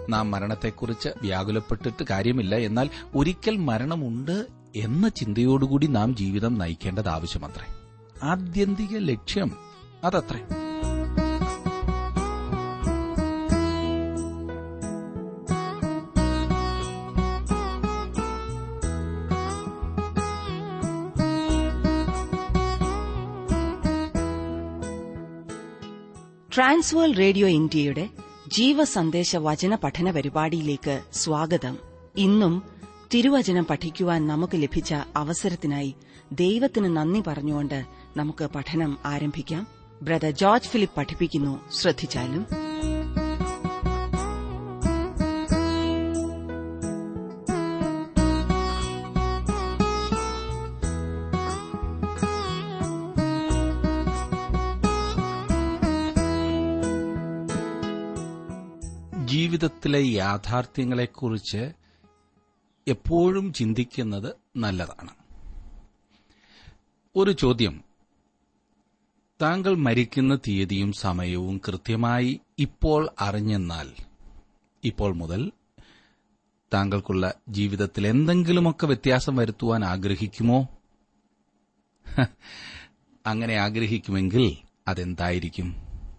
നാം മരണത്തെക്കുറിച്ച് വ്യാകുലപ്പെട്ടിട്ട് കാര്യമില്ല എന്നാൽ ഒരിക്കൽ മരണമുണ്ട് എന്ന ചിന്തയോടുകൂടി നാം ജീവിതം നയിക്കേണ്ടത് ആവശ്യമത്രേ ആത്യന്തിക ലക്ഷ്യം അതത്രേ ട്രാൻസ്വേൾ റേഡിയോ ഇന്ത്യയുടെ ജീവസന്ദേശ വചന പഠന പരിപാടിയിലേക്ക് സ്വാഗതം ഇന്നും തിരുവചനം പഠിക്കുവാൻ നമുക്ക് ലഭിച്ച അവസരത്തിനായി ദൈവത്തിന് നന്ദി പറഞ്ഞുകൊണ്ട് നമുക്ക് പഠനം ആരംഭിക്കാം ബ്രദർ ജോർജ് ഫിലിപ്പ് പഠിപ്പിക്കുന്നു ശ്രദ്ധിച്ചാലും ജീവിതത്തിലെ യാഥാർത്ഥ്യങ്ങളെക്കുറിച്ച് എപ്പോഴും ചിന്തിക്കുന്നത് നല്ലതാണ് ഒരു ചോദ്യം താങ്കൾ മരിക്കുന്ന തീയതിയും സമയവും കൃത്യമായി ഇപ്പോൾ അറിഞ്ഞെന്നാൽ ഇപ്പോൾ മുതൽ താങ്കൾക്കുള്ള ജീവിതത്തിൽ എന്തെങ്കിലുമൊക്കെ വ്യത്യാസം വരുത്തുവാൻ ആഗ്രഹിക്കുമോ ഹ, അങ്ങനെ ആഗ്രഹിക്കുമെങ്കിൽ അതെന്തായിരിക്കും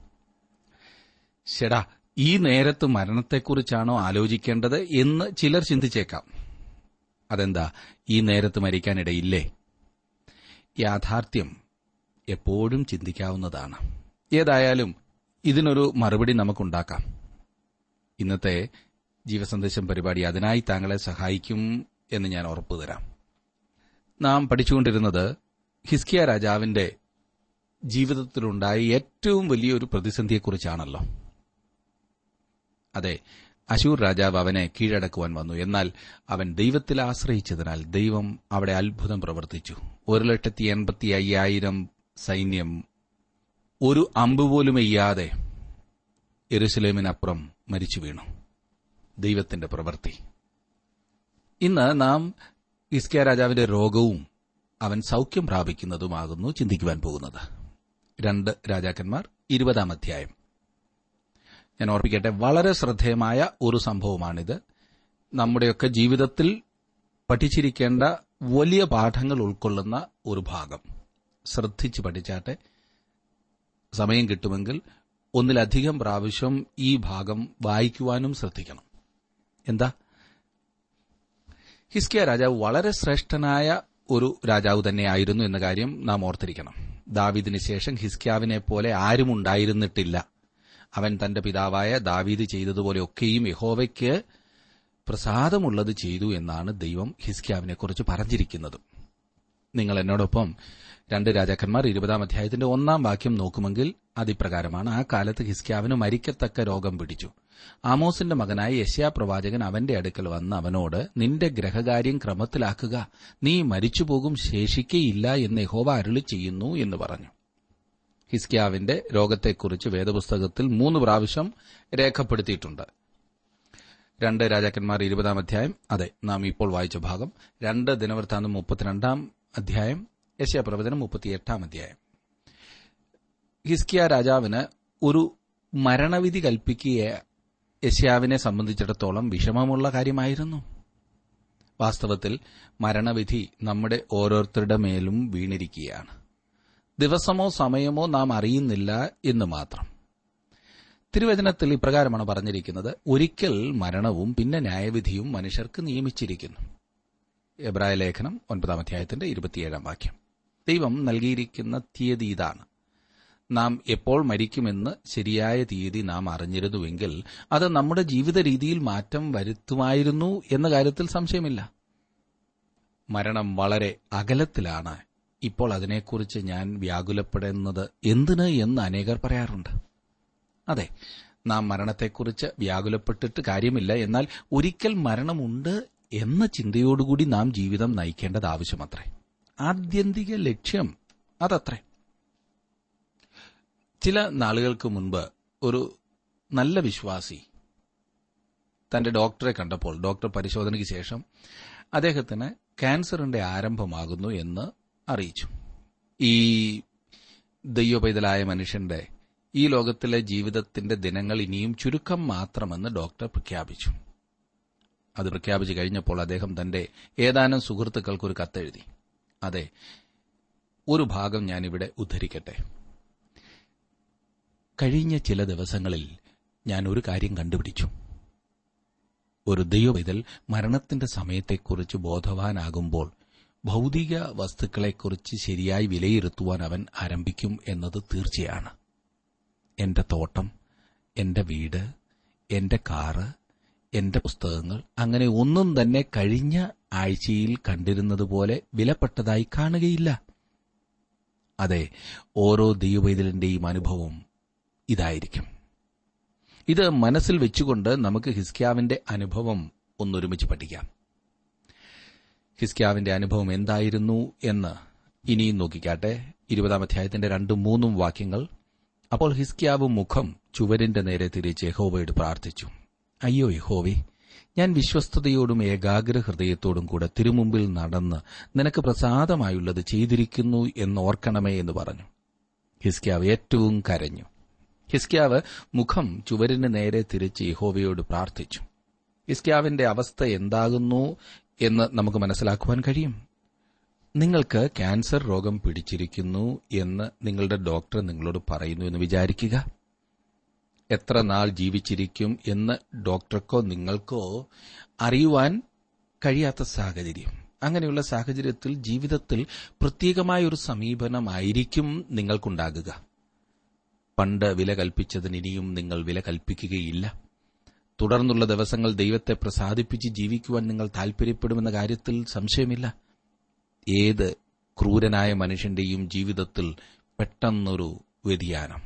ശടാ ഈ നേരത്ത് മരണത്തെക്കുറിച്ചാണോ ആലോചിക്കേണ്ടത് എന്ന് ചിലർ ചിന്തിച്ചേക്കാം അതെന്താ ഈ നേരത്ത് മരിക്കാനിടയില്ലേ യാഥാർത്ഥ്യം എപ്പോഴും ചിന്തിക്കാവുന്നതാണ് ഏതായാലും ഇതിനൊരു മറുപടി നമുക്കുണ്ടാക്കാം ഇന്നത്തെ ജീവസന്ദേശം പരിപാടി അതിനായി താങ്കളെ സഹായിക്കും എന്ന് ഞാൻ ഉറപ്പു തരാം നാം പഠിച്ചുകൊണ്ടിരുന്നത് ഹിസ്കിയ രാജാവിന്റെ ജീവിതത്തിലുണ്ടായ ഏറ്റവും വലിയൊരു പ്രതിസന്ധിയെക്കുറിച്ചാണല്ലോ അതെ അശൂർ രാജാവ് അവനെ കീഴടക്കുവാൻ വന്നു എന്നാൽ അവൻ ദൈവത്തിൽ ആശ്രയിച്ചതിനാൽ ദൈവം അവിടെ അത്ഭുതം പ്രവർത്തിച്ചു ഒരു ലക്ഷത്തി എൺപത്തി അയ്യായിരം സൈന്യം ഒരു അമ്പ് പോലും എയ്യാതെ എരുസലേമിനപ്പുറം മരിച്ചു വീണു ദൈവത്തിന്റെ പ്രവൃത്തി ഇന്ന് നാം ഇസ്കിയ രാജാവിന്റെ രോഗവും അവൻ സൌഖ്യം പ്രാപിക്കുന്നതുമാകുന്നു ചിന്തിക്കുവാൻ പോകുന്നത് രണ്ട് രാജാക്കന്മാർ ഇരുപതാം അധ്യായം ഞാൻ ഓർപ്പിക്കട്ടെ വളരെ ശ്രദ്ധേയമായ ഒരു സംഭവമാണിത് നമ്മുടെയൊക്കെ ജീവിതത്തിൽ പഠിച്ചിരിക്കേണ്ട വലിയ പാഠങ്ങൾ ഉൾക്കൊള്ളുന്ന ഒരു ഭാഗം ശ്രദ്ധിച്ച് പഠിച്ചാട്ടെ സമയം കിട്ടുമെങ്കിൽ ഒന്നിലധികം പ്രാവശ്യം ഈ ഭാഗം വായിക്കുവാനും ശ്രദ്ധിക്കണം എന്താ ഹിസ്കിയ രാജാവ് വളരെ ശ്രേഷ്ഠനായ ഒരു രാജാവ് തന്നെയായിരുന്നു എന്ന കാര്യം നാം ഓർത്തിരിക്കണം ദാവീദിന് ശേഷം ഹിസ്കിയാവിനെ പോലെ ആരും ഉണ്ടായിരുന്നിട്ടില്ല അവൻ തന്റെ പിതാവായ ദാവീദ് ചെയ്തതുപോലെയൊക്കെയും യഹോവയ്ക്ക് പ്രസാദമുള്ളത് ചെയ്തു എന്നാണ് ദൈവം ഹിസ്കിയാവിനെക്കുറിച്ച് പറഞ്ഞിരിക്കുന്നത് നിങ്ങൾ എന്നോടൊപ്പം രണ്ട് രാജാക്കന്മാർ ഇരുപതാം അധ്യായത്തിന്റെ ഒന്നാം വാക്യം നോക്കുമെങ്കിൽ അതിപ്രകാരമാണ് ആ കാലത്ത് ഹിസ്കിയാവിന് മരിക്കത്തക്ക രോഗം പിടിച്ചു ആമോസിന്റെ മകനായ യശ്യാ പ്രവാചകൻ അവന്റെ അടുക്കൽ വന്ന് അവനോട് നിന്റെ ഗ്രഹകാര്യം ക്രമത്തിലാക്കുക നീ മരിച്ചുപോകും ശേഷിക്കയില്ല എന്ന് യഹോവ അരുളി ചെയ്യുന്നു എന്ന് പറഞ്ഞു ഹിസ്കിയാവിന്റെ രോഗത്തെക്കുറിച്ച് വേദപുസ്തകത്തിൽ മൂന്ന് പ്രാവശ്യം രേഖപ്പെടുത്തിയിട്ടുണ്ട് രണ്ട് രാജാക്കന്മാർ ഇരുപതാം അധ്യായം അതെ നാം ഇപ്പോൾ വായിച്ച ഭാഗം രണ്ട് ദിനവൃത്താന്തം മുപ്പത്തിരണ്ടാം അധ്യായം യശ്യാ പ്രവചനം മുപ്പത്തിയെട്ടാം അധ്യായം ഹിസ്കിയ രാജാവിന് ഒരു മരണവിധി കൽപ്പിക്കുക യശ്യാവിനെ സംബന്ധിച്ചിടത്തോളം വിഷമമുള്ള കാര്യമായിരുന്നു വാസ്തവത്തിൽ മരണവിധി നമ്മുടെ ഓരോരുത്തരുടെ മേലും വീണിരിക്കുകയാണ് ദിവസമോ സമയമോ നാം അറിയുന്നില്ല എന്ന് മാത്രം തിരുവചനത്തിൽ ഇപ്രകാരമാണ് പറഞ്ഞിരിക്കുന്നത് ഒരിക്കൽ മരണവും പിന്നെ ന്യായവിധിയും മനുഷ്യർക്ക് നിയമിച്ചിരിക്കുന്നു എബ്രായ ലേഖനം ഒൻപതാം അധ്യായത്തിന്റെ ഇരുപത്തിയേഴാം വാക്യം ദൈവം നൽകിയിരിക്കുന്ന തീയതി ഇതാണ് നാം എപ്പോൾ മരിക്കുമെന്ന് ശരിയായ തീയതി നാം അറിഞ്ഞിരുന്നുവെങ്കിൽ അത് നമ്മുടെ ജീവിത രീതിയിൽ മാറ്റം വരുത്തുമായിരുന്നു എന്ന കാര്യത്തിൽ സംശയമില്ല മരണം വളരെ അകലത്തിലാണ് ഇപ്പോൾ അതിനെക്കുറിച്ച് ഞാൻ വ്യാകുലപ്പെടുന്നത് എന്തിന് എന്ന് അനേകർ പറയാറുണ്ട് അതെ നാം മരണത്തെക്കുറിച്ച് വ്യാകുലപ്പെട്ടിട്ട് കാര്യമില്ല എന്നാൽ ഒരിക്കൽ മരണമുണ്ട് എന്ന ചിന്തയോടുകൂടി നാം ജീവിതം നയിക്കേണ്ടത് ആവശ്യമത്രേ ആത്യന്തിക ലക്ഷ്യം അതത്രേ ചില നാളുകൾക്ക് മുൻപ് ഒരു നല്ല വിശ്വാസി തന്റെ ഡോക്ടറെ കണ്ടപ്പോൾ ഡോക്ടർ പരിശോധനയ്ക്ക് ശേഷം അദ്ദേഹത്തിന് ക്യാൻസറിന്റെ ആരംഭമാകുന്നു എന്ന് അറിയിച്ചു ഈ ദൈവപൈതലായ മനുഷ്യന്റെ ഈ ലോകത്തിലെ ജീവിതത്തിന്റെ ദിനങ്ങൾ ഇനിയും ചുരുക്കം മാത്രമെന്ന് ഡോക്ടർ പ്രഖ്യാപിച്ചു അത് പ്രഖ്യാപിച്ചു കഴിഞ്ഞപ്പോൾ അദ്ദേഹം തന്റെ ഏതാനും സുഹൃത്തുക്കൾക്ക് ഒരു കത്തെഴുതി അതെ ഒരു ഭാഗം ഞാനിവിടെ ഉദ്ധരിക്കട്ടെ കഴിഞ്ഞ ചില ദിവസങ്ങളിൽ ഞാൻ ഒരു കാര്യം കണ്ടുപിടിച്ചു ഒരു ദൈവവിതൽ മരണത്തിന്റെ സമയത്തെക്കുറിച്ച് ബോധവാനാകുമ്പോൾ ഭൗതിക വസ്തുക്കളെക്കുറിച്ച് ശരിയായി വിലയിരുത്തുവാൻ അവൻ ആരംഭിക്കും എന്നത് തീർച്ചയാണ് എന്റെ തോട്ടം എന്റെ വീട് എന്റെ കാറ് എന്റെ പുസ്തകങ്ങൾ അങ്ങനെ ഒന്നും തന്നെ കഴിഞ്ഞ ആഴ്ചയിൽ കണ്ടിരുന്നതുപോലെ വിലപ്പെട്ടതായി കാണുകയില്ല അതെ ഓരോ ദൈവവൈതലിന്റെയും അനുഭവം ഇതായിരിക്കും ഇത് മനസ്സിൽ വെച്ചുകൊണ്ട് നമുക്ക് ഹിസ്ക്യാവിന്റെ അനുഭവം ഒന്നൊരുമിച്ച് പഠിക്കാം ഹിസ്ക്യാവിന്റെ അനുഭവം എന്തായിരുന്നു എന്ന് ഇനിയും നോക്കിക്കാട്ടെ ഇരുപതാം അധ്യായത്തിന്റെ രണ്ടും മൂന്നും വാക്യങ്ങൾ അപ്പോൾ ഹിസ്ക്യാവ് മുഖം ചുവരിന്റെ നേരെ തിരിച്ച് യഹോവയോട് പ്രാർത്ഥിച്ചു അയ്യോ യഹോവേ ഞാൻ വിശ്വസ്തയോടും ഏകാഗ്ര ഹൃദയത്തോടും കൂടെ തിരുമുമ്പിൽ നടന്ന് നിനക്ക് പ്രസാദമായുള്ളത് ചെയ്തിരിക്കുന്നു എന്നോർക്കണമേ എന്ന് പറഞ്ഞു ഹിസ്ക്യാവ് ഏറ്റവും കരഞ്ഞു ഹിസ്ക്യാവ് മുഖം ചുവരിന് നേരെ തിരിച്ച് യഹോവയോട് പ്രാർത്ഥിച്ചു ഹിസ്ക്യാവിന്റെ അവസ്ഥ എന്താകുന്നു എന്ന് നമുക്ക് മനസ്സിലാക്കുവാൻ കഴിയും നിങ്ങൾക്ക് ക്യാൻസർ രോഗം പിടിച്ചിരിക്കുന്നു എന്ന് നിങ്ങളുടെ ഡോക്ടർ നിങ്ങളോട് പറയുന്നു എന്ന് വിചാരിക്കുക എത്ര നാൾ ജീവിച്ചിരിക്കും എന്ന് ഡോക്ടർക്കോ നിങ്ങൾക്കോ അറിയുവാൻ കഴിയാത്ത സാഹചര്യം അങ്ങനെയുള്ള സാഹചര്യത്തിൽ ജീവിതത്തിൽ പ്രത്യേകമായ ഒരു സമീപനമായിരിക്കും നിങ്ങൾക്കുണ്ടാകുക പണ്ട് വില കൽപ്പിച്ചതിന് ഇനിയും നിങ്ങൾ വില കൽപ്പിക്കുകയില്ല തുടർന്നുള്ള ദിവസങ്ങൾ ദൈവത്തെ പ്രസാദിപ്പിച്ച് ജീവിക്കുവാൻ നിങ്ങൾ താൽപര്യപ്പെടുമെന്ന കാര്യത്തിൽ സംശയമില്ല ഏത് ക്രൂരനായ മനുഷ്യന്റെയും ജീവിതത്തിൽ പെട്ടെന്നൊരു വ്യതിയാനം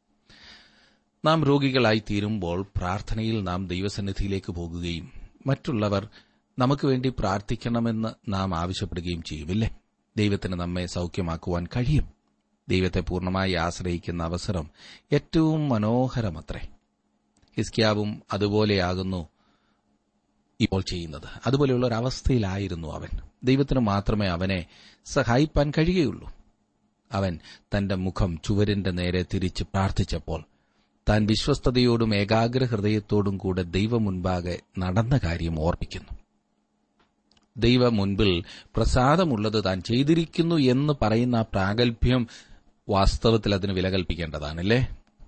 നാം രോഗികളായി തീരുമ്പോൾ പ്രാർത്ഥനയിൽ നാം ദൈവസന്നിധിയിലേക്ക് പോകുകയും മറ്റുള്ളവർ നമുക്ക് വേണ്ടി പ്രാർത്ഥിക്കണമെന്ന് നാം ആവശ്യപ്പെടുകയും ചെയ്യുമില്ലേ ദൈവത്തിന് നമ്മെ സൌഖ്യമാക്കുവാൻ കഴിയും ദൈവത്തെ പൂർണ്ണമായി ആശ്രയിക്കുന്ന അവസരം ഏറ്റവും മനോഹരമത്രേ ഹിസ്കിയാവും അതുപോലെയാകുന്നു ഇപ്പോൾ ചെയ്യുന്നത് അതുപോലെയുള്ള ഒരു അവസ്ഥയിലായിരുന്നു അവൻ ദൈവത്തിന് മാത്രമേ അവനെ സഹായിപ്പാൻ കഴിയുകയുള്ളൂ അവൻ തന്റെ മുഖം ചുവരിന്റെ നേരെ തിരിച്ച് പ്രാർത്ഥിച്ചപ്പോൾ താൻ വിശ്വസ്തയോടും ഏകാഗ്ര ഹൃദയത്തോടും കൂടെ ദൈവം മുൻപാകെ നടന്ന കാര്യം ഓർപ്പിക്കുന്നു ദൈവ മുൻപിൽ പ്രസാദമുള്ളത് താൻ ചെയ്തിരിക്കുന്നു എന്ന് പറയുന്ന ആ പ്രാഗൽഭ്യം വാസ്തവത്തിൽ അതിന് വില കൽപ്പിക്കേണ്ടതാണല്ലേ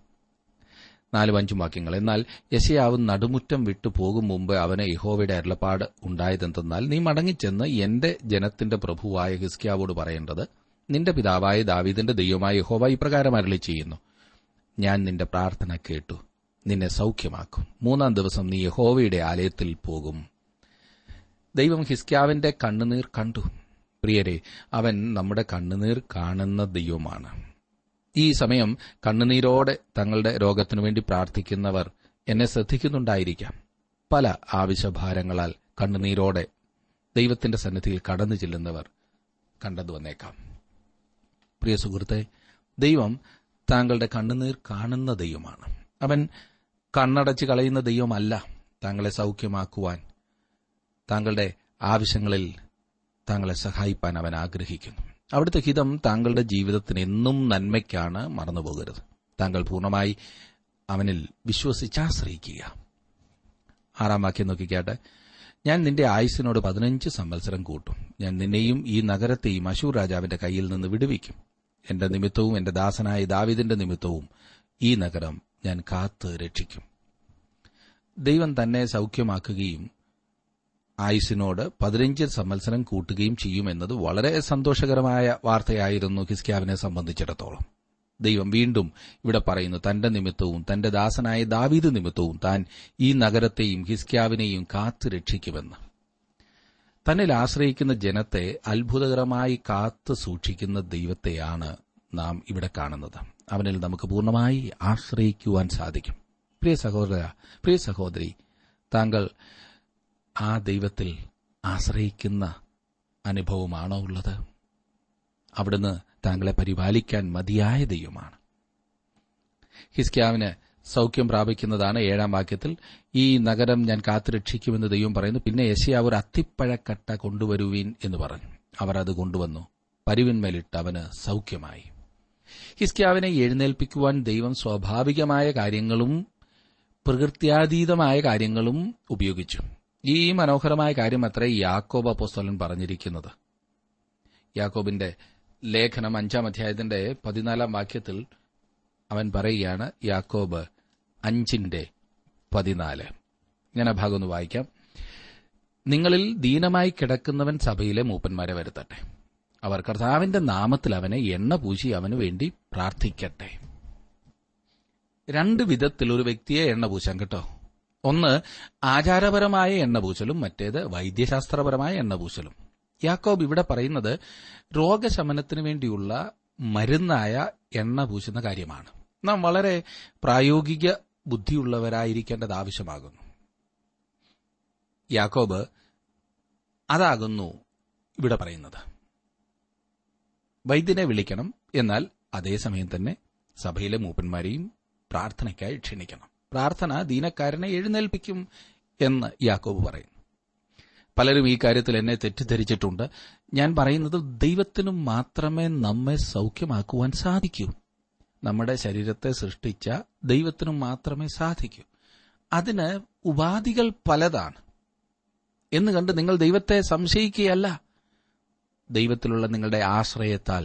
നാലും അഞ്ചും വാക്യങ്ങൾ എന്നാൽ യശയാവ് നടുമുറ്റം വിട്ടു പോകും മുമ്പ് അവന് യഹോവയുടെ അരുളപ്പാട് ഉണ്ടായതെന്തെന്നാൽ നീ മടങ്ങിച്ചെന്ന് എന്റെ ജനത്തിന്റെ പ്രഭുവായ ഹിസ്കിയാവോട് പറയേണ്ടത് നിന്റെ പിതാവായ ദാവീദിന്റെ ദൈവമായ യഹോവ ഇപ്രകാരം അരളി ചെയ്യുന്നു ഞാൻ നിന്റെ പ്രാർത്ഥന കേട്ടു നിന്നെ സൌഖ്യമാക്കും മൂന്നാം ദിവസം നീ യഹോവയുടെ ആലയത്തിൽ പോകും ദൈവം ഹിസ്ക്യാവിന്റെ കണ്ണുനീർ കണ്ടു പ്രിയരെ അവൻ നമ്മുടെ കണ്ണുനീർ കാണുന്ന ദൈവമാണ് ഈ സമയം കണ്ണുനീരോടെ തങ്ങളുടെ രോഗത്തിനു വേണ്ടി പ്രാർത്ഥിക്കുന്നവർ എന്നെ ശ്രദ്ധിക്കുന്നുണ്ടായിരിക്കാം പല ആവശ്യഭാരങ്ങളാൽ കണ്ണുനീരോടെ ദൈവത്തിന്റെ സന്നിധിയിൽ കടന്നു ചെല്ലുന്നവർ കണ്ടെന്നു വന്നേക്കാം പ്രിയ സുഹൃത്തെ ദൈവം താങ്കളുടെ കണ്ണുനീർ കാണുന്ന ദൈവമാണ് അവൻ കണ്ണടച്ച് കളയുന്ന ദൈവമല്ല താങ്കളെ സൌഖ്യമാക്കുവാൻ താങ്കളുടെ ആവശ്യങ്ങളിൽ താങ്കളെ സഹായിപ്പാൻ അവൻ ആഗ്രഹിക്കുന്നു അവിടുത്തെ ഹിതം താങ്കളുടെ ജീവിതത്തിന് എന്നും നന്മയ്ക്കാണ് മറന്നുപോകരുത് താങ്കൾ പൂർണ്ണമായി അവനിൽ വിശ്വസിച്ചാശ്രയിക്കുക ആറാം വാക്യം നോക്കിക്കാട്ടെ ഞാൻ നിന്റെ ആയുസിനോട് പതിനഞ്ച് സംവത്സരം കൂട്ടും ഞാൻ നിന്നെയും ഈ നഗരത്തെയും അശൂർ രാജാവിന്റെ കയ്യിൽ നിന്ന് വിടുവിക്കും എന്റെ നിമിത്തവും എന്റെ ദാസനായ ദാവിദിന്റെ നിമിത്തവും ഈ നഗരം ഞാൻ കാത്ത് രക്ഷിക്കും ദൈവം തന്നെ സൌഖ്യമാക്കുകയും ആയുസിനോട് പതിനഞ്ച് സംവത്സരം കൂട്ടുകയും ചെയ്യുമെന്നത് വളരെ സന്തോഷകരമായ വാർത്തയായിരുന്നു ഹിസ്ക്യാവിനെ സംബന്ധിച്ചിടത്തോളം ദൈവം വീണ്ടും ഇവിടെ പറയുന്നു തന്റെ നിമിത്തവും തന്റെ ദാസനായ ദാവീദ് നിമിത്തവും താൻ ഈ നഗരത്തെയും ഹിസ്ക്യാവിനെയും കാത്തു രക്ഷിക്കുമെന്ന് തന്നിൽ ആശ്രയിക്കുന്ന ജനത്തെ അത്ഭുതകരമായി കാത്തു സൂക്ഷിക്കുന്ന ദൈവത്തെയാണ് നാം ഇവിടെ കാണുന്നത് അവനിൽ നമുക്ക് പൂർണ്ണമായി ആശ്രയിക്കുവാൻ സാധിക്കും പ്രിയ സഹോദര പ്രിയ സഹോദരി താങ്കൾ ആ ദൈവത്തിൽ ആശ്രയിക്കുന്ന അനുഭവമാണോ ഉള്ളത് അവിടുന്ന് താങ്കളെ പരിപാലിക്കാൻ മതിയായ ദൈവമാണ് ഹിസ്ക്യാവിന് സൌഖ്യം പ്രാപിക്കുന്നതാണ് ഏഴാം വാക്യത്തിൽ ഈ നഗരം ഞാൻ കാത്തുരക്ഷിക്കുമെന്ന് ദൈവം പറയുന്നു പിന്നെ യശയാവ് ഒരു അത്തിപ്പഴക്കട്ട കൊണ്ടുവരുവീൻ എന്ന് പറഞ്ഞു അവർ അത് കൊണ്ടുവന്നു പരിവിന്മേലിട്ട് അവന് സൌഖ്യമായി ഹിസ്കിയാവിനെ എഴുന്നേൽപ്പിക്കുവാൻ ദൈവം സ്വാഭാവികമായ കാര്യങ്ങളും പ്രകൃത്യാതീതമായ കാര്യങ്ങളും ഉപയോഗിച്ചു ഈ മനോഹരമായ കാര്യം അത്ര യാക്കോബ് അപ്പോസ്തലൻ പറഞ്ഞിരിക്കുന്നത് യാക്കോബിന്റെ ലേഖനം അഞ്ചാം അധ്യായത്തിന്റെ പതിനാലാം വാക്യത്തിൽ അവൻ പറയുകയാണ് യാക്കോബ് അഞ്ചിന്റെ പതിനാല് ഞാൻ ആ ഭാഗം ഒന്ന് വായിക്കാം നിങ്ങളിൽ ദീനമായി കിടക്കുന്നവൻ സഭയിലെ മൂപ്പന്മാരെ വരുത്തട്ടെ അവർ കർത്താവിന്റെ നാമത്തിൽ അവനെ എണ്ണ പൂശി അവന് വേണ്ടി പ്രാർത്ഥിക്കട്ടെ രണ്ട് വിധത്തിൽ ഒരു വ്യക്തിയെ എണ്ണ പൂശാൻ കേട്ടോ ഒന്ന് ആചാരപരമായ എണ്ണ പൂശലും മറ്റേത് വൈദ്യശാസ്ത്രപരമായ എണ്ണ പൂശലും യാക്കോബ് ഇവിടെ പറയുന്നത് രോഗശമനത്തിന് വേണ്ടിയുള്ള മരുന്നായ എണ്ണ പൂശുന്ന കാര്യമാണ് നാം വളരെ പ്രായോഗിക ബുദ്ധിയുള്ളവരായിരിക്കേണ്ടത് ആവശ്യമാകുന്നു യാക്കോബ് അതാകുന്നു ഇവിടെ പറയുന്നത് വൈദ്യനെ വിളിക്കണം എന്നാൽ അതേസമയം തന്നെ സഭയിലെ മൂപ്പന്മാരെയും പ്രാർത്ഥനയ്ക്കായി ക്ഷണിക്കണം പ്രാർത്ഥന ദീനക്കാരനെ എഴുന്നേൽപ്പിക്കും എന്ന് യാക്കോബ് പറയുന്നു പലരും ഈ കാര്യത്തിൽ എന്നെ തെറ്റിദ്ധരിച്ചിട്ടുണ്ട് ഞാൻ പറയുന്നത് ദൈവത്തിനും മാത്രമേ നമ്മെ സൗഖ്യമാക്കുവാൻ സാധിക്കൂ നമ്മുടെ ശരീരത്തെ സൃഷ്ടിച്ച ദൈവത്തിനും മാത്രമേ സാധിക്കൂ അതിന് ഉപാധികൾ പലതാണ് എന്ന് കണ്ട് നിങ്ങൾ ദൈവത്തെ സംശയിക്കുകയല്ല ദൈവത്തിലുള്ള നിങ്ങളുടെ ആശ്രയത്താൽ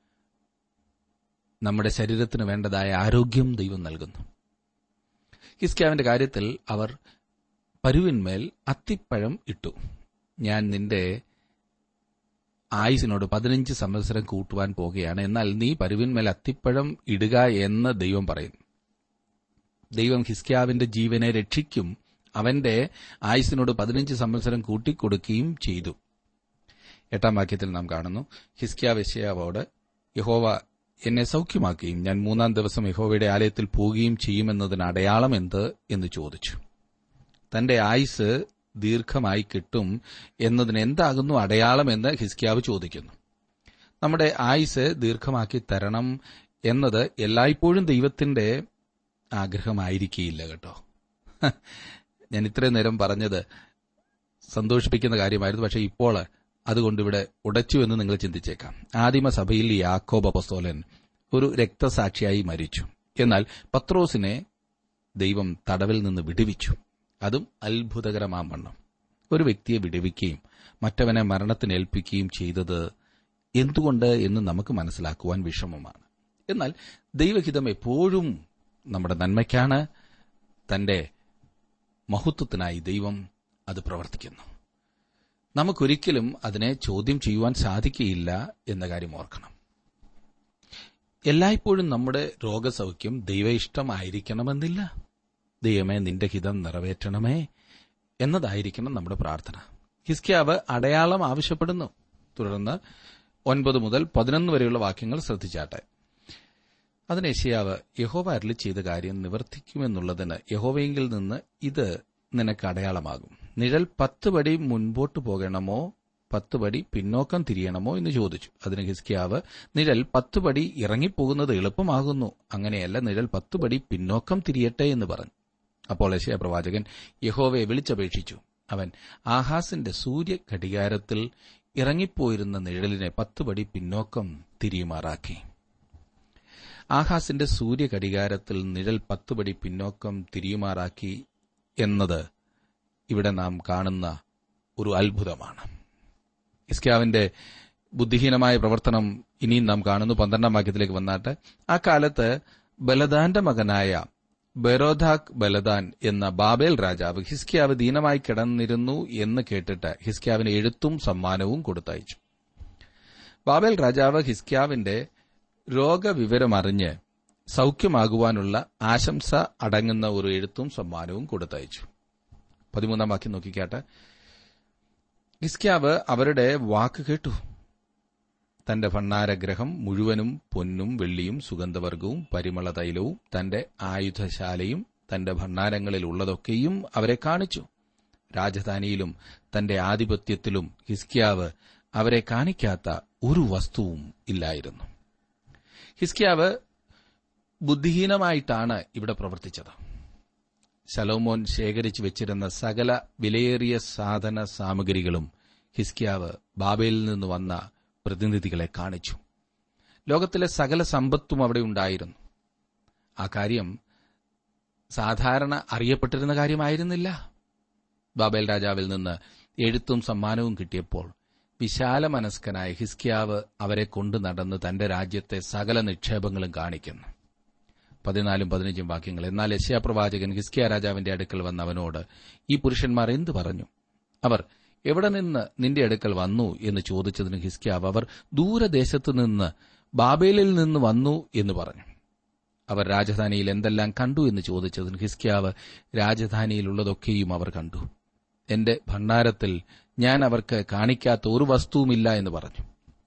നമ്മുടെ ശരീരത്തിന് വേണ്ടതായ ആരോഗ്യം ദൈവം നൽകുന്നു ഹിസ്ക്യാവിന്റെ കാര്യത്തിൽ അവർ പരുവിന്മേൽ അത്തിപ്പഴം ഇട്ടു ഞാൻ നിന്റെ ആയുസിനോട് പതിനഞ്ച് സംവത്സരം കൂട്ടുവാൻ പോകുകയാണ് എന്നാൽ നീ പരുവിന്മേൽ അത്തിപ്പഴം ഇടുക എന്ന് ദൈവം പറയുന്നു ദൈവം ഹിസ്ക്യാവിന്റെ ജീവനെ രക്ഷിക്കും അവന്റെ ആയുസിനോട് പതിനഞ്ച് സംവത്സരം കൂട്ടിക്കൊടുക്കുകയും ചെയ്തു എട്ടാം വാക്യത്തിൽ നാം കാണുന്നു ഹിസ്ക്യാവ് യശയാവോട് യഹോവ എന്നെ സൗഖ്യമാക്കുകയും ഞാൻ മൂന്നാം ദിവസം യഹോവയുടെ ആലയത്തിൽ പോവുകയും ചെയ്യുമെന്നതിന് അടയാളം എന്ത് എന്ന് ചോദിച്ചു തന്റെ ആയുസ് ദീർഘമായി കിട്ടും എന്നതിന് എന്താകുന്നു അടയാളം എന്ന് ഹിസ്ക്യാവ് ചോദിക്കുന്നു നമ്മുടെ ആയുസ് ദീർഘമാക്കി തരണം എന്നത് എല്ലായ്പ്പോഴും ദൈവത്തിന്റെ ആഗ്രഹമായിരിക്കില്ല കേട്ടോ ഞാൻ ഇത്രയും നേരം പറഞ്ഞത് സന്തോഷിപ്പിക്കുന്ന കാര്യമായിരുന്നു പക്ഷേ ഇപ്പോൾ അതുകൊണ്ട് ഇവിടെ ഉടച്ചു എന്ന് നിങ്ങൾ ചിന്തിച്ചേക്കാം ആദിമ സഭയിൽ യാക്കോബ അപ്പസ്തോലൻ ഒരു രക്തസാക്ഷിയായി മരിച്ചു എന്നാൽ പത്രോസിനെ ദൈവം തടവിൽ നിന്ന് വിടുവിച്ചു അതും അത്ഭുതകരമാം വണ്ണം ഒരു വ്യക്തിയെ വിടുവിക്കുകയും മറ്റവനെ മരണത്തിന് ഏൽപ്പിക്കുകയും ചെയ്തത് എന്തുകൊണ്ട് എന്ന് നമുക്ക് മനസ്സിലാക്കുവാൻ വിഷമമാണ് എന്നാൽ ദൈവഹിതം എപ്പോഴും നമ്മുടെ നന്മയ്ക്കാണ് തന്റെ മഹത്വത്തിനായി ദൈവം അത് പ്രവർത്തിക്കുന്നു നമുക്കൊരിക്കലും അതിനെ ചോദ്യം ചെയ്യുവാൻ സാധിക്കുകയില്ല എന്ന കാര്യം ഓർക്കണം എല്ലായ്പ്പോഴും നമ്മുടെ രോഗസൗഖ്യം ദൈവ ഇഷ്ടമായിരിക്കണമെന്നില്ല ദൈവമേ നിന്റെ ഹിതം നിറവേറ്റണമേ എന്നതായിരിക്കണം നമ്മുടെ പ്രാർത്ഥന ഹിസ്കിയാവ് അടയാളം ആവശ്യപ്പെടുന്നു തുടർന്ന് ഒൻപത് മുതൽ പതിനൊന്ന് വരെയുള്ള വാക്യങ്ങൾ ശ്രദ്ധിച്ചാട്ടെ അതിന് യശയാവ് യഹോവ അരളി ചെയ്ത കാര്യം നിവർത്തിക്കുമെന്നുള്ളതിന് യഹോവയെങ്കിൽ നിന്ന് ഇത് നിനക്ക് അടയാളമാകും നിഴൽ പത്ത് പടി മുൻപോട്ട് പോകണമോ പത്ത് പടി പിന്നോക്കം തിരിയണമോ എന്ന് ചോദിച്ചു അതിന് ഹിസ്കിയാവ് നിഴൽ പത്ത് പടി ഇറങ്ങിപ്പോകുന്നത് എളുപ്പമാകുന്നു അങ്ങനെയല്ല നിഴൽ പത്ത് പടി പിന്നോക്കം തിരിയട്ടെ എന്ന് പറഞ്ഞു അപ്പോൾ യശയ പ്രവാചകൻ യഹോവയെ വിളിച്ചപേക്ഷിച്ചു അവൻ ആഹാസിന്റെ സൂര്യ ഘടികാരത്തിൽ ഇറങ്ങിപ്പോയിരുന്ന നിഴലിനെ പത്ത് പടി പിന്നോക്കം തിരിയുമാറാക്കി ആഹാസിന്റെ സൂര്യ ഘടികാരത്തിൽ നിഴൽ പത്ത് പടി പിന്നോക്കം തിരിയുമാറാക്കി എന്നത് ഇവിടെ നാം കാണുന്ന ഒരു അത്ഭുതമാണ് ഇസ്കാവിന്റെ ബുദ്ധിഹീനമായ പ്രവർത്തനം ഇനിയും നാം കാണുന്നു പന്ത്രണ്ടാം വാക്യത്തിലേക്ക് വന്നാട്ട് ആ കാലത്ത് ബലദാന്റെ മകനായ ബെറോധാക് ബലദാൻ എന്ന ബാബേൽ രാജാവ് ഹിസ്കിയാവ് ദീനമായി കിടന്നിരുന്നു എന്ന് കേട്ടിട്ട് ഹിസ്കിയാവിന് എഴുത്തും സമ്മാനവും കൊടുത്തയച്ചു ബാബേൽ രാജാവ് ഹിസ്കിയാവിന്റെ രോഗവിവരമറിഞ്ഞ് സൗഖ്യമാകുവാനുള്ള ആശംസ അടങ്ങുന്ന ഒരു എഴുത്തും സമ്മാനവും കൊടുത്തയച്ചു പതിമൂന്നാം വാക്യം നോക്കിക്കാട്ടെ ഹിസ്ക്യാവ് അവരുടെ വാക്ക് കേട്ടു തന്റെ ഭണ്ണാരഗ്രഹം മുഴുവനും പൊന്നും വെള്ളിയും സുഗന്ധവർഗവും പരിമള തൈലവും തന്റെ ആയുധശാലയും തന്റെ ഭണ്ണാരങ്ങളിൽ ഉള്ളതൊക്കെയും അവരെ കാണിച്ചു രാജധാനിയിലും തന്റെ ആധിപത്യത്തിലും ഹിസ്ക്യാവ് അവരെ കാണിക്കാത്ത ഒരു വസ്തുവും ഇല്ലായിരുന്നു ഹിസ്ക്യാവ് ബുദ്ധിഹീനമായിട്ടാണ് ഇവിടെ പ്രവർത്തിച്ചത് ശലോമോൻ ശേഖരിച്ചു വെച്ചിരുന്ന സകല വിലയേറിയ സാധന സാമഗ്രികളും ഹിസ്ക്യാവ് ബാബയിൽ നിന്ന് വന്ന പ്രതിനിധികളെ കാണിച്ചു ലോകത്തിലെ സകല സമ്പത്തും അവിടെ ഉണ്ടായിരുന്നു ആ കാര്യം സാധാരണ അറിയപ്പെട്ടിരുന്ന കാര്യമായിരുന്നില്ല ബാബേൽ രാജാവിൽ നിന്ന് എഴുത്തും സമ്മാനവും കിട്ടിയപ്പോൾ വിശാല മനസ്കനായ ഹിസ്കിയാവ് അവരെ കൊണ്ടു നടന്ന് തന്റെ രാജ്യത്തെ സകല നിക്ഷേപങ്ങളും കാണിക്കുന്നു പതിനാലും പതിനഞ്ചും വാക്യങ്ങൾ എന്നാൽ യശ്യാപ്രവാചകൻ ഹിസ്കിയ രാജാവിന്റെ അടുക്കൽ വന്ന അവനോട് ഈ പുരുഷന്മാർ എന്തു പറഞ്ഞു അവർ എവിടെ നിന്ന് നിന്റെ അടുക്കൽ വന്നു എന്ന് ചോദിച്ചതിന് ഹിസ്കിയാവ് അവർ ദൂരദേശത്തു നിന്ന് ബാബേലിൽ നിന്ന് വന്നു എന്ന് പറഞ്ഞു അവർ രാജധാനിയിൽ എന്തെല്ലാം കണ്ടു എന്ന് ചോദിച്ചതിന് ഹിസ്കിയാവ് രാജധാനിയിലുള്ളതൊക്കെയും അവർ കണ്ടു എന്റെ ഭണ്ഡാരത്തിൽ ഞാൻ അവർക്ക് കാണിക്കാത്ത ഒരു വസ്തുവുമില്ല എന്ന് പറഞ്ഞു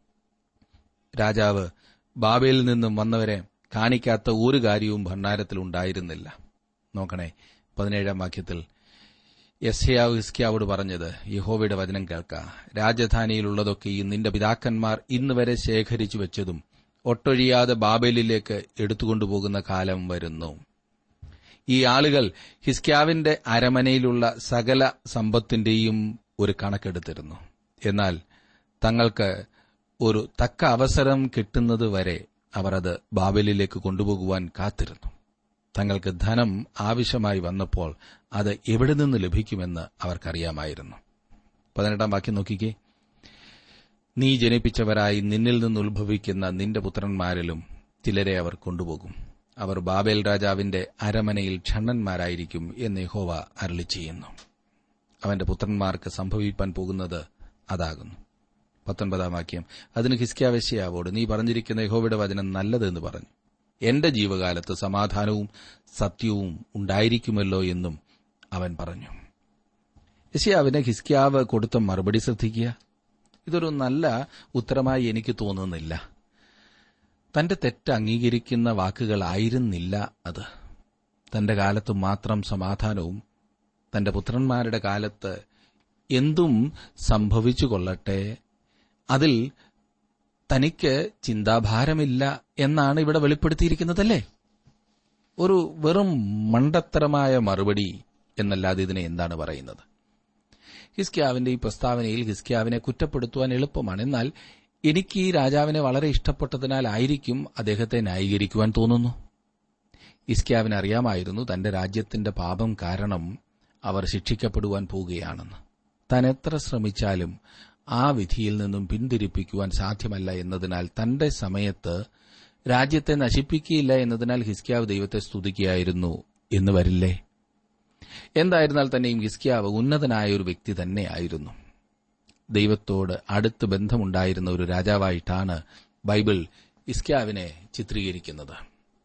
രാജാവ് ബാബയിൽ നിന്നും വന്നവരെ കാണിക്കാത്ത ഒരു കാര്യവും ഭണ്ഡാരത്തിൽ ഉണ്ടായിരുന്നില്ല നോക്കണേ പതിനേഴാം വാക്യത്തിൽ യസ്യാവ് ഹിസ്കിയാവോട് പറഞ്ഞത് യഹോവയുടെ വചനം കേൾക്ക രാജധാനിയിലുള്ളതൊക്കെയും നിന്റെ പിതാക്കന്മാർ ഇന്ന് വരെ ശേഖരിച്ചു വെച്ചതും ഒട്ടൊഴിയാതെ ബാബേലിലേക്ക് എടുത്തുകൊണ്ടുപോകുന്ന കാലം വരുന്നു ഈ ആളുകൾ ഹിസ്ക്യാവിന്റെ അരമനയിലുള്ള സകല സമ്പത്തിന്റെയും ഒരു കണക്കെടുത്തിരുന്നു എന്നാൽ തങ്ങൾക്ക് ഒരു തക്ക അവസരം കിട്ടുന്നതുവരെ അവർ അത് ബാബേലിലേക്ക് കൊണ്ടുപോകുവാൻ കാത്തിരുന്നു തങ്ങൾക്ക് ധനം ആവശ്യമായി വന്നപ്പോൾ അത് എവിടെ നിന്ന് ലഭിക്കുമെന്ന് അവർക്കറിയാമായിരുന്നു പതിനെട്ടാം വാക്യം നോക്കിക്കേ നീ ജനിപ്പിച്ചവരായി നിന്നിൽ നിന്ന് ഉത്ഭവിക്കുന്ന നിന്റെ പുത്രന്മാരിലും ചിലരെ അവർ കൊണ്ടുപോകും അവർ ബാബേൽ രാജാവിന്റെ അരമനയിൽ ക്ഷണ്ണന്മാരായിരിക്കും എന്ന് യഹോവ അരളി ചെയ്യുന്നു അവന്റെ പുത്രന്മാർക്ക് സംഭവിപ്പാൻ പോകുന്നത് അതാകുന്നു പത്തൊൻപതാം വാക്യം അതിന് ഹിസ്ക്യാവശ്യാവോട് നീ പറഞ്ഞിരിക്കുന്ന യഹോവയുടെ വചനം നല്ലതെന്ന് പറഞ്ഞു എന്റെ ജീവകാലത്ത് സമാധാനവും സത്യവും ഉണ്ടായിരിക്കുമല്ലോ എന്നും അവൻ പറഞ്ഞു യശയാവിന് ഹിസ്ക്യാവ് കൊടുത്ത മറുപടി ശ്രദ്ധിക്കുക ഇതൊരു നല്ല ഉത്തരമായി എനിക്ക് തോന്നുന്നില്ല തന്റെ തെറ്റ് അംഗീകരിക്കുന്ന വാക്കുകളായിരുന്നില്ല അത് തന്റെ കാലത്ത് മാത്രം സമാധാനവും തന്റെ പുത്രന്മാരുടെ കാലത്ത് എന്തും സംഭവിച്ചു കൊള്ളട്ടെ അതിൽ തനിക്ക് ചിന്താഭാരമില്ല എന്നാണ് ഇവിടെ വെളിപ്പെടുത്തിയിരിക്കുന്നതല്ലേ ഒരു വെറും മണ്ടത്തരമായ മറുപടി എന്നല്ലാതെ ഇതിനെ എന്താണ് പറയുന്നത് ഹിസ്ക്യാവിന്റെ ഈ പ്രസ്താവനയിൽ ഹിസ്ക്യാവിനെ കുറ്റപ്പെടുത്തുവാൻ എളുപ്പമാണ് എന്നാൽ എനിക്ക് ഈ രാജാവിനെ വളരെ ഇഷ്ടപ്പെട്ടതിനാലായിരിക്കും അദ്ദേഹത്തെ ന്യായീകരിക്കുവാൻ തോന്നുന്നു ഹിസ്ക്യാവിന് അറിയാമായിരുന്നു തന്റെ രാജ്യത്തിന്റെ പാപം കാരണം അവർ ശിക്ഷിക്കപ്പെടുവാൻ പോവുകയാണെന്ന് താൻ എത്ര ശ്രമിച്ചാലും ആ വിധിയിൽ നിന്നും പിന്തിരിപ്പിക്കുവാൻ സാധ്യമല്ല എന്നതിനാൽ തന്റെ സമയത്ത് രാജ്യത്തെ നശിപ്പിക്കുകയില്ല എന്നതിനാൽ ഹിസ്ക്യാവ് ദൈവത്തെ സ്തുതിക്കുകയായിരുന്നു എന്ന് വരില്ലേ എന്തായിരുന്നാൽ തന്നെയും ഹിസ്ക്യാവ് ഉന്നതനായ ഒരു വ്യക്തി തന്നെയായിരുന്നു ദൈവത്തോട് അടുത്ത് ബന്ധമുണ്ടായിരുന്ന ഒരു രാജാവായിട്ടാണ് ബൈബിൾ ഹിസ്ക്യാവിനെ ചിത്രീകരിക്കുന്നത്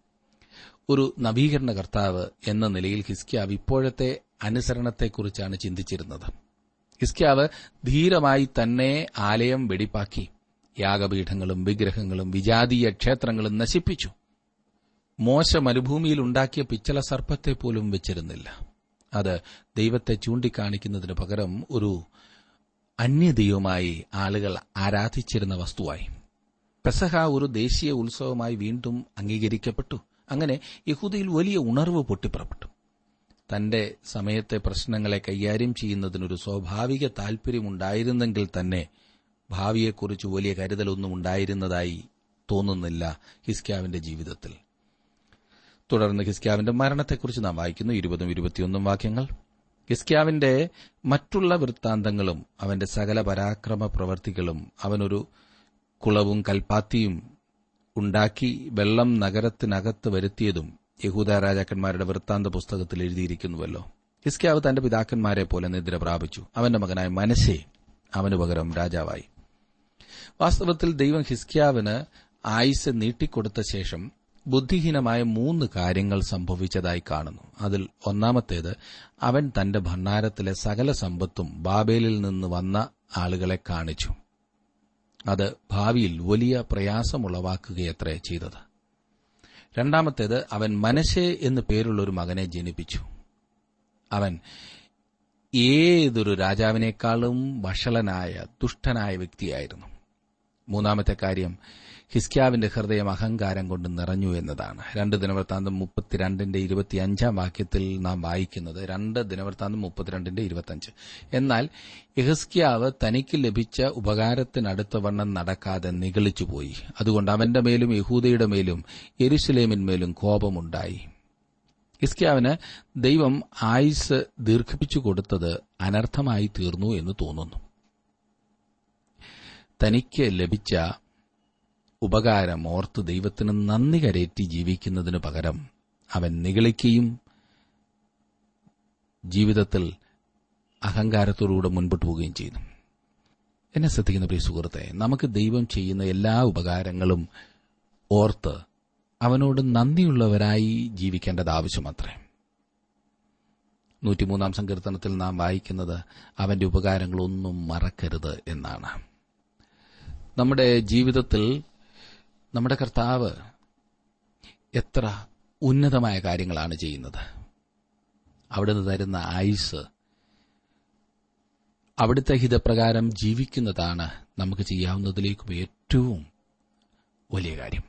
ഒരു നവീകരണ കർത്താവ് എന്ന നിലയിൽ ഹിസ്ക്യാവ് ഇപ്പോഴത്തെ അനുസരണത്തെക്കുറിച്ചാണ് ചിന്തിച്ചിരുന്നത് ഹിസ്ക്യാവ് ധീരമായി തന്നെ ആലയം വെടിപ്പാക്കി യാഗപീഠങ്ങളും വിഗ്രഹങ്ങളും വിജാതീയ ക്ഷേത്രങ്ങളും നശിപ്പിച്ചു മോശ മരുഭൂമിയിൽ ഉണ്ടാക്കിയ പിച്ചള സർപ്പത്തെ പോലും വെച്ചിരുന്നില്ല അത് ദൈവത്തെ ചൂണ്ടിക്കാണിക്കുന്നതിന് പകരം ഒരു അന്യദൈവമായി ആളുകൾ ആരാധിച്ചിരുന്ന വസ്തുവായി പെസഹ ഒരു ദേശീയ ഉത്സവമായി വീണ്ടും അംഗീകരിക്കപ്പെട്ടു അങ്ങനെ യഹൂദയിൽ വലിയ ഉണർവ് പൊട്ടിപ്പുറപ്പെട്ടു തന്റെ സമയത്തെ പ്രശ്നങ്ങളെ കൈകാര്യം ചെയ്യുന്നതിനൊരു സ്വാഭാവിക താൽപര്യമുണ്ടായിരുന്നെങ്കിൽ തന്നെ ഭാവിയെക്കുറിച്ച് വലിയ കരുതലൊന്നും ഉണ്ടായിരുന്നതായി തോന്നുന്നില്ല ഹിസ്ക്യാവിന്റെ ജീവിതത്തിൽ തുടർന്ന് ഹിസ്ക്യാവിന്റെ മരണത്തെക്കുറിച്ച് നാം വായിക്കുന്നു ഇരുപതും ഇരുപത്തിയൊന്നും വാക്യങ്ങൾ ഹിസ്ക്യാവിന്റെ മറ്റുള്ള വൃത്താന്തങ്ങളും അവന്റെ സകല പരാക്രമ പ്രവർത്തികളും അവനൊരു കുളവും കൽപ്പാത്തിയും ഉണ്ടാക്കി വെള്ളം നഗരത്തിനകത്ത് വരുത്തിയതും യഹൂദ രാജാക്കന്മാരുടെ വൃത്താന്ത പുസ്തകത്തിൽ എഴുതിയിരിക്കുന്നുവല്ലോ ഹിസ്ക്യാവ് തന്റെ പിതാക്കന്മാരെ പോലെ നിദ്ര പ്രാപിച്ചു അവന്റെ മകനായ മനശെ അവനു പകരം രാജാവായി വാസ്തവത്തിൽ ദൈവം ഹിസ്ക്യാവിന് ആയുസ് നീട്ടിക്കൊടുത്ത ശേഷം ബുദ്ധിഹീനമായ മൂന്ന് കാര്യങ്ങൾ സംഭവിച്ചതായി കാണുന്നു അതിൽ ഒന്നാമത്തേത് അവൻ തന്റെ ഭണ്ഡാരത്തിലെ സകല സമ്പത്തും ബാബേലിൽ നിന്ന് വന്ന ആളുകളെ കാണിച്ചു അത് ഭാവിയിൽ വലിയ പ്രയാസമുളവാക്കുകയത്രേ ചെയ്തത് രണ്ടാമത്തേത് അവൻ മനശെ എന്നു പേരുള്ള ഒരു മകനെ ജനിപ്പിച്ചു അവൻ ഏതൊരു രാജാവിനേക്കാളും വഷളനായ ദുഷ്ടനായ വ്യക്തിയായിരുന്നു മൂന്നാമത്തെ കാര്യം ഹിസ്ക്യാവിന്റെ ഹൃദയം അഹങ്കാരം കൊണ്ട് നിറഞ്ഞു എന്നതാണ് രണ്ട് ദിനവൃത്താന്തം മുപ്പത്തിരണ്ടിന്റെ ഇരുപത്തിയഞ്ചാം വാക്യത്തിൽ നാം വായിക്കുന്നത് രണ്ട് ദിനവൃത്താന്തം മുപ്പത്തിരണ്ടിന്റെ ഇരുപത്തിയഞ്ച് എന്നാൽ യഹസ്ക്യാവ് തനിക്ക് ലഭിച്ച ഉപകാരത്തിനടുത്തവണ്ണം നടക്കാതെ നിഗളിച്ചുപോയി അതുകൊണ്ട് അവന്റെ മേലും യഹൂദയുടെ മേലും യെരുസലേമിന്മേലും കോപമുണ്ടായി ഹിസ്ക്യാവിന് ദൈവം ആയുസ് ദീർഘിപ്പിച്ചു കൊടുത്തത് അനർത്ഥമായി തീർന്നു എന്ന് തോന്നുന്നു തനിക്ക് ലഭിച്ച ഉപകാരം ഓർത്ത് ദൈവത്തിന് നന്ദി കരേറ്റി ജീവിക്കുന്നതിനു പകരം അവൻ നിഗളിക്കുകയും ജീവിതത്തിൽ അഹങ്കാരത്തോടുകൂടെ മുൻപോട്ട് പോവുകയും ചെയ്യുന്നു എന്നെ ശ്രദ്ധിക്കുന്ന പ്രിയ സുഹൃത്തെ നമുക്ക് ദൈവം ചെയ്യുന്ന എല്ലാ ഉപകാരങ്ങളും ഓർത്ത് അവനോട് നന്ദിയുള്ളവരായി ജീവിക്കേണ്ടത് ആവശ്യമത്രേ നൂറ്റിമൂന്നാം സങ്കീർത്തനത്തിൽ നാം വായിക്കുന്നത് അവന്റെ ഉപകാരങ്ങളൊന്നും മറക്കരുത് എന്നാണ് നമ്മുടെ ജീവിതത്തിൽ നമ്മുടെ കർത്താവ് എത്ര ഉന്നതമായ കാര്യങ്ങളാണ് ചെയ്യുന്നത് അവിടുന്ന് തരുന്ന ആയുസ് അവിടുത്തെ ഹിതപ്രകാരം ജീവിക്കുന്നതാണ് നമുക്ക് ചെയ്യാവുന്നതിലേക്കും ഏറ്റവും വലിയ കാര്യം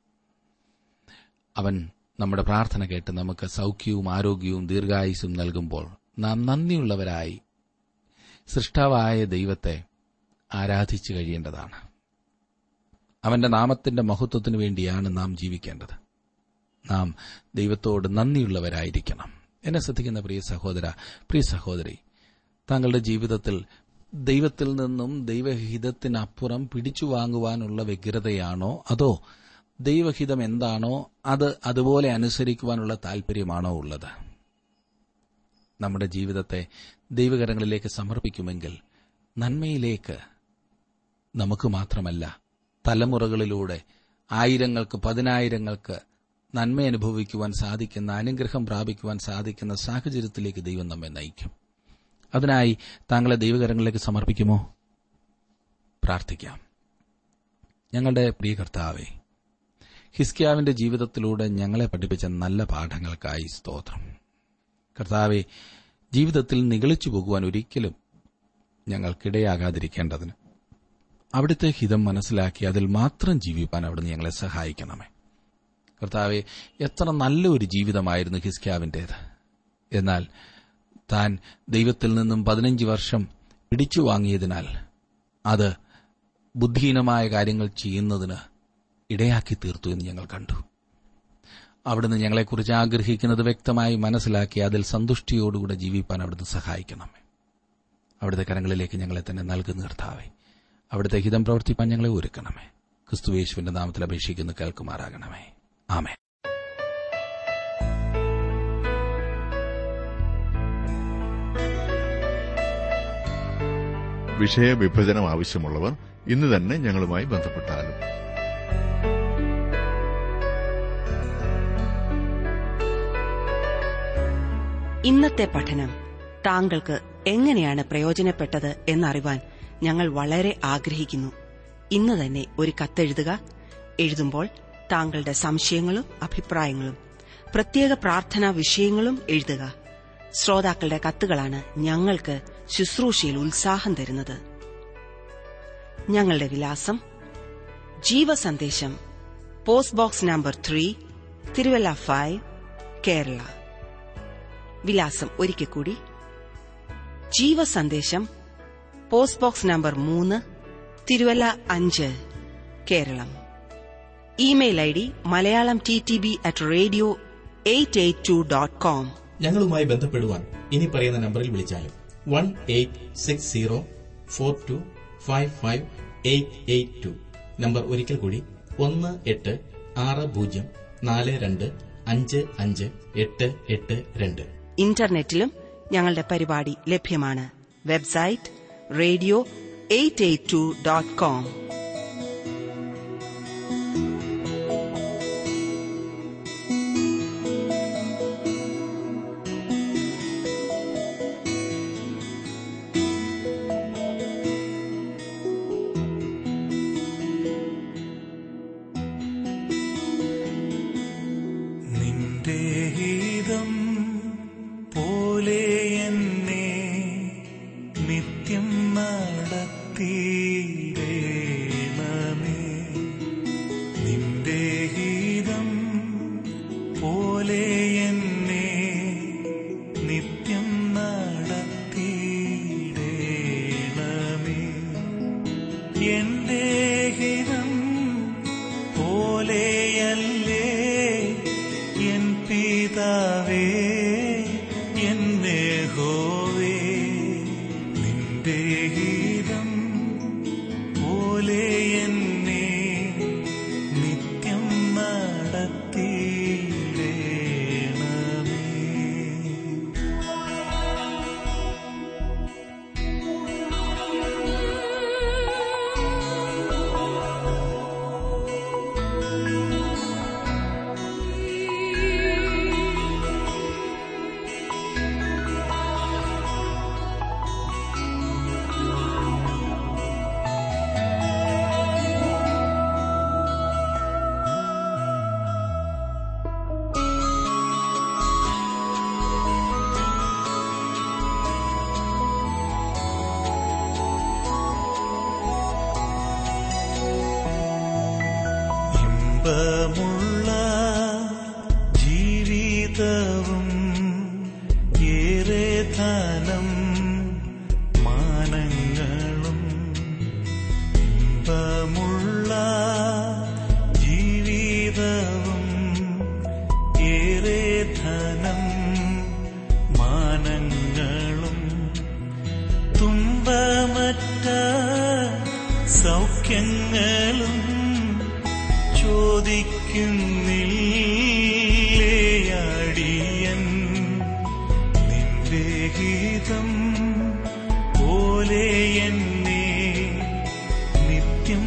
അവൻ നമ്മുടെ പ്രാർത്ഥന കേട്ട് നമുക്ക് സൌഖ്യവും ആരോഗ്യവും ദീർഘായുസും നൽകുമ്പോൾ നാം നന്ദിയുള്ളവരായി സൃഷ്ടാവായ ദൈവത്തെ ആരാധിച്ചു കഴിയേണ്ടതാണ് അവന്റെ നാമത്തിന്റെ മഹത്വത്തിനു വേണ്ടിയാണ് നാം ജീവിക്കേണ്ടത് നാം ദൈവത്തോട് നന്ദിയുള്ളവരായിരിക്കണം എന്നെ ശ്രദ്ധിക്കുന്ന പ്രിയ സഹോദര പ്രിയ സഹോദരി താങ്കളുടെ ജീവിതത്തിൽ ദൈവത്തിൽ നിന്നും ദൈവഹിതത്തിനപ്പുറം പിടിച്ചു വാങ്ങുവാനുള്ള വ്യഗ്രതയാണോ അതോ ദൈവഹിതം എന്താണോ അത് അതുപോലെ അനുസരിക്കുവാനുള്ള താൽപര്യമാണോ ഉള്ളത് നമ്മുടെ ജീവിതത്തെ ദൈവകരങ്ങളിലേക്ക് സമർപ്പിക്കുമെങ്കിൽ നന്മയിലേക്ക് നമുക്ക് മാത്രമല്ല തലമുറകളിലൂടെ ആയിരങ്ങൾക്ക് പതിനായിരങ്ങൾക്ക് നന്മ അനുഭവിക്കുവാൻ സാധിക്കുന്ന അനുഗ്രഹം പ്രാപിക്കുവാൻ സാധിക്കുന്ന സാഹചര്യത്തിലേക്ക് ദൈവം നമ്മെ നയിക്കും അതിനായി താങ്കളെ ദൈവകരങ്ങളിലേക്ക് സമർപ്പിക്കുമോ പ്രാർത്ഥിക്കാം ഞങ്ങളുടെ പ്രിയ കർത്താവെ ഹിസ്കിയാവിന്റെ ജീവിതത്തിലൂടെ ഞങ്ങളെ പഠിപ്പിച്ച നല്ല പാഠങ്ങൾക്കായി സ്തോത്രം കർത്താവെ ജീവിതത്തിൽ നിഗളിച്ചു പോകുവാൻ ഒരിക്കലും ഞങ്ങൾക്കിടയാകാതിരിക്കേണ്ടതിന് അവിടുത്തെ ഹിതം മനസ്സിലാക്കി അതിൽ മാത്രം ജീവിപ്പാൻ അവിടുന്ന് ഞങ്ങളെ സഹായിക്കണമേ കർത്താവെ എത്ര നല്ലൊരു ജീവിതമായിരുന്നു ഹിസ്ക്യാവിന്റേത് എന്നാൽ താൻ ദൈവത്തിൽ നിന്നും പതിനഞ്ച് വർഷം പിടിച്ചു വാങ്ങിയതിനാൽ അത് ബുദ്ധിഹീനമായ കാര്യങ്ങൾ ചെയ്യുന്നതിന് ഇടയാക്കി തീർത്തു എന്ന് ഞങ്ങൾ കണ്ടു അവിടുന്ന് ഞങ്ങളെക്കുറിച്ച് ആഗ്രഹിക്കുന്നത് വ്യക്തമായി മനസ്സിലാക്കി അതിൽ സന്തുഷ്ടിയോടുകൂടെ ജീവിപ്പാൻ അവിടുന്ന് സഹായിക്കണമേ അവിടുത്തെ കരങ്ങളിലേക്ക് ഞങ്ങളെ തന്നെ നൽകുന്ന കർത്താവെ അവിടുത്തെ ഹിതം പ്രവർത്തിപ്പാൻ ഞങ്ങളെ ഒരുക്കണമേ ക്രിസ്തുവേശുവിന്റെ നാമത്തിൽ അപേക്ഷിക്കുന്നു കേൾക്കുമാറാകണമേ ആമേ വിഷയവിഭജനം ആവശ്യമുള്ളവർ ഇന്ന് തന്നെ ഞങ്ങളുമായി ബന്ധപ്പെട്ടാലും ഇന്നത്തെ പഠനം താങ്കൾക്ക് എങ്ങനെയാണ് പ്രയോജനപ്പെട്ടത് എന്നറിവാൻ ഞങ്ങൾ വളരെ ആഗ്രഹിക്കുന്നു ഇന്ന് തന്നെ ഒരു കത്തെഴുതുക എഴുതുമ്പോൾ താങ്കളുടെ സംശയങ്ങളും അഭിപ്രായങ്ങളും പ്രത്യേക പ്രാർത്ഥനാ വിഷയങ്ങളും എഴുതുക ശ്രോതാക്കളുടെ കത്തുകളാണ് ഞങ്ങൾക്ക് ശുശ്രൂഷയിൽ ഉത്സാഹം തരുന്നത് ഞങ്ങളുടെ വിലാസം Jeevasandesham post box number three Thiruvalla five Kerala വിലാസം ഒരിക്കൽ കൂടി ജീവസന്ദേശം പോസ്റ്റ് ബോക്സ് നമ്പർ മൂന്ന് തിരുവല്ല അഞ്ച് Keralam email I D Malayalam T T B at radio eight eight two dot com ഞങ്ങളുമായി ബന്ധപ്പെടുവാൻ ഇനി പറയുന്ന നമ്പറിൽ വിളിച്ചാലും one eight six zero four two five five eight eight two number ഒരിക്കൽ കൂടി ഒന്ന് എട്ട് ആറ് പൂജ്യം നാല് രണ്ട് അഞ്ച് അഞ്ച് എട്ട് എട്ട് രണ്ട് ഇന്റർനെറ്റിലും ഞങ്ങളുടെ പരിപാടി ലഭ്യമാണ് website radio eight eight two dot com നിന്റെ ഹിതം പോലെ എന്നെ നിത്യം നടത്തിയിടേണമേ പോലെ എന്നെ നിത്യം നടത്തിയിടേണമേ എന്റെ ഹിതം പോലെയല്ലേ എൻ പിതാവേ എന്നെ ഹോവേ നിന്റെ ഹിതം പോലെ എന്നെ നിത്യം നടത്തിയിടേണമേ ഇമ്പമുള്ള ജീവിതവും ഏറെ ധനം മാനങ്ങളും ഇമ്പമുള്ള ജീവിതവും ഏറെ ധനം മാനങ്ങളും തുമ്പമറ്റ സൗഖ്യങ്ങളും ചോദിക്കുന്നില്ലേയടിയൻ നിന്റെ ഗീതം പോലെ എന്നെ നിത്യം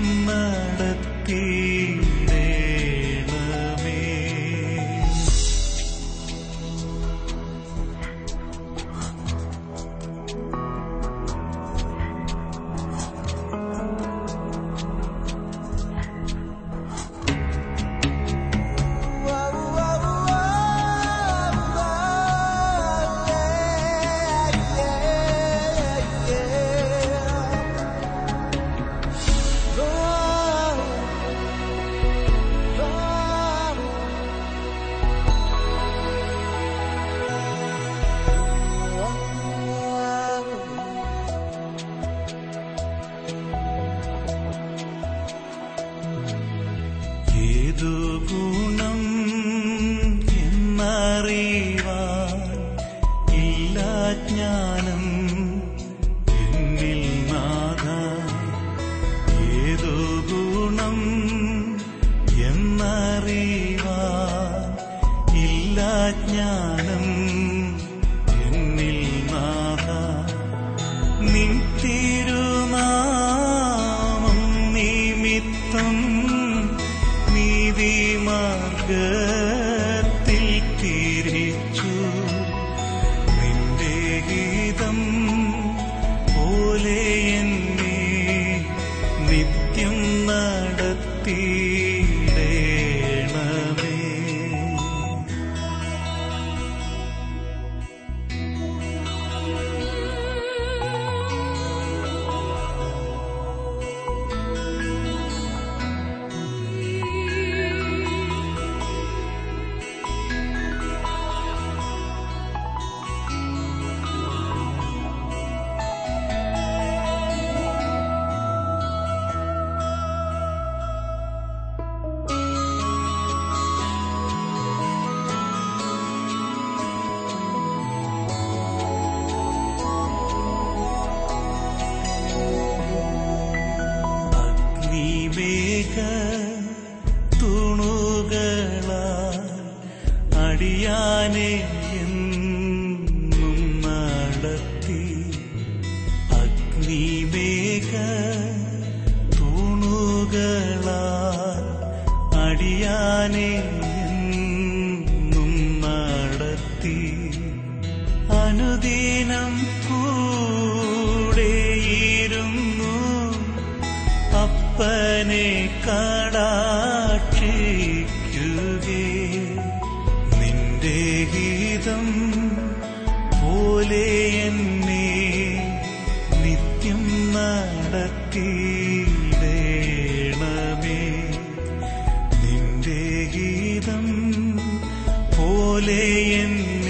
നടത്തിയിടേണമേ ഏതു ഗുണം എന്നറിവാൻ ഇല്ല ജ്ഞാനം എന്നിൽ നാഥ ഏതു ഗുണം എന്നറിവാൻ ഇല്ല ജ്ഞാനം എന്നിൽ നാഥ നിൻ തിരുനാമം നിമിത്തം നീതിമാർഗത്തിൽ തിരിച്ചു നിന്റെ ഗീതം പോലെ എന്നെ നിത്യം നടത്തിയിടേണമേ അഗ്നിമേഘ തുണുകള അടിയാനെ എന്നും നടത്തി അഗ്നിമേഘ തുണുകള അടിയാനെ എന്നും നടത്തി അനുദിനം കൂടെയിരുന്നു അപ്പനെ കടാക്ഷിക്കുകേ നിന്റെ ഗീതം പോലെ എന്നെ നിത്യം നടത്തിയിടേണമേ നിന്റെ ഗീതം പോലെ പോലെ എന്നെ